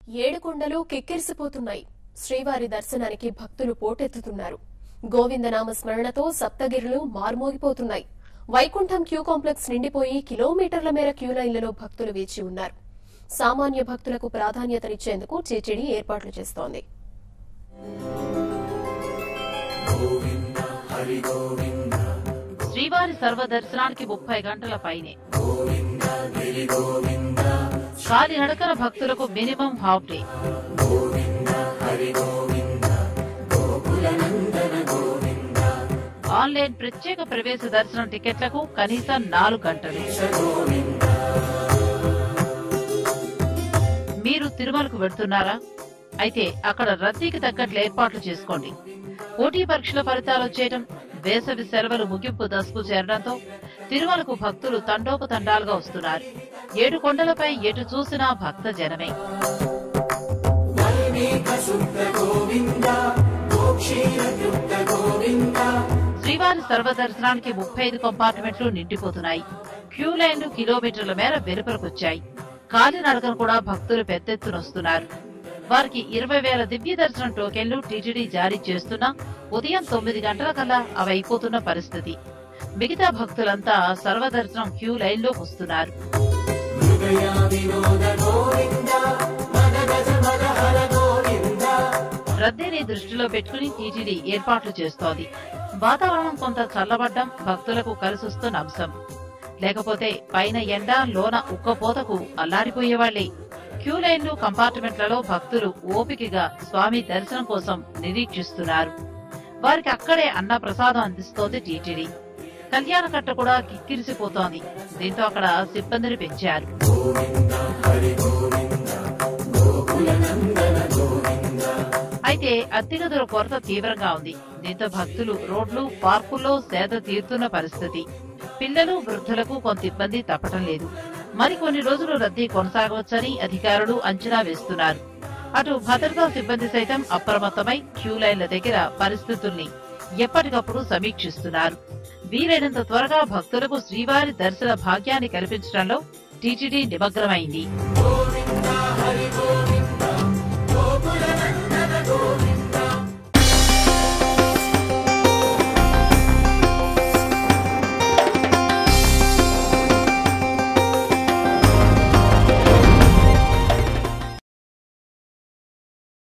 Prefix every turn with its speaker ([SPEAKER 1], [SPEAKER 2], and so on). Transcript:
[SPEAKER 1] ఏడుకొండలు కిక్కిరిసిపోతున్నాయి శ్రీవారి దర్శనానికి భక్తులు పోటెత్తుతున్నారు గోవిందనామ స్మరణతో సప్తగిరులు మార్మోగిపోతున్నాయి వైకుంఠం క్యూ కాంప్లెక్స్ నిండిపోయి కిలోమీటర్ల మేర క్యూ లైన్లలో భక్తులు వేచి ఉన్నారు సామాన్య భక్తులకు ప్రాధాన్యతనిచ్చేందుకు టీటీడీ ఏర్పాట్లు చేస్తోంది
[SPEAKER 2] శ్రీవారి సర్వదర్శనానికి ముప్పై గంటల పైనే కాలినడకన భక్తులకు మినిమం హాఫ్ డే ఆన్లైన్ ప్రత్యేక ప్రవేశ దర్శనం టికెట్లకు కనీసం నాలుగు గంటలు మీరు తిరుమలకు వెళ్తున్నారా అయితే అక్కడ రద్దీకి తగ్గట్లు ఏర్పాట్లు చేసుకోండి పోటీ పరీక్షల ఫలితాలు వచ్చేయటం వేసవి సెలవులు ముగింపు దశకు చేరడంతో తిరుమలకు భక్తులు తండోపతండాలుగా వస్తున్నారు ఏడు కొండలపై ఎటు చూసినా భక్త జనమే శ్రీవారి సర్వదర్శనానికి ముప్పై ఐదు కంపార్ట్మెంట్లు నిండిపోతున్నాయి క్యూ లైన్లు కిలోమీటర్ల మేర వెలుపలకొచ్చాయి కాలినడకను కూడా భక్తులు పెద్దెత్తున వస్తున్నారు వారికి ఇరవై వేల దివ్య దర్శనం టోకెన్లు టీటీడీ జారీ చేస్తున్నా ఉదయం తొమ్మిది గంటల కల్లా అవి అయిపోతున్న పరిస్థితి మిగతా భక్తులంతా సర్వదర్శనం క్యూ లైన్లో వస్తున్నారు రద్దీని దృష్టిలో పెట్టుకుని టీటీడీ ఏర్పాట్లు చేస్తోంది వాతావరణం కొంత చల్లబడ్డం భక్తులకు కలిసొస్తున్న అంశం లేకపోతే పైన ఎండ లోన ఉక్కపోతకు అల్లాడిపోయేవాళ్లే క్యూ లైన్లు కంపార్ట్మెంట్లలో భక్తులు ఓపికగా స్వామి దర్శనం కోసం నిరీక్షిస్తున్నారు వారికి అక్కడే అన్న ప్రసాదం అందిస్తోంది టీటీడీ కళ్యాణకట్ట కూడా కిక్కిరిసిపోతోంది దీంతో అక్కడ సిబ్బందిని పెంచారు అయితే అద్దె గదుల కొరత తీవ్రంగా ఉంది దీంతో భక్తులు రోడ్లు పార్కుల్లో సేద తీరుతున్న పరిస్థితి పిల్లలు వృద్ధులకు కొంత ఇబ్బంది తప్పటం లేదు మరికొన్ని రోజులు రద్దీ కొనసాగవచ్చని అధికారులు అంచనా వేస్తున్నారు అటు భద్రతా సిబ్బంది సైతం అప్రమత్తమై క్యూ లైన్ల దగ్గర పరిస్థితుల్ని ఎప్పటికప్పుడు సమీక్షిస్తున్నారు వీలైనంత త్వరగా భక్తులకు శ్రీవారి దర్శన భాగ్యాన్ని కల్పించడంలో టీటీడీ నిమగ్నమైంది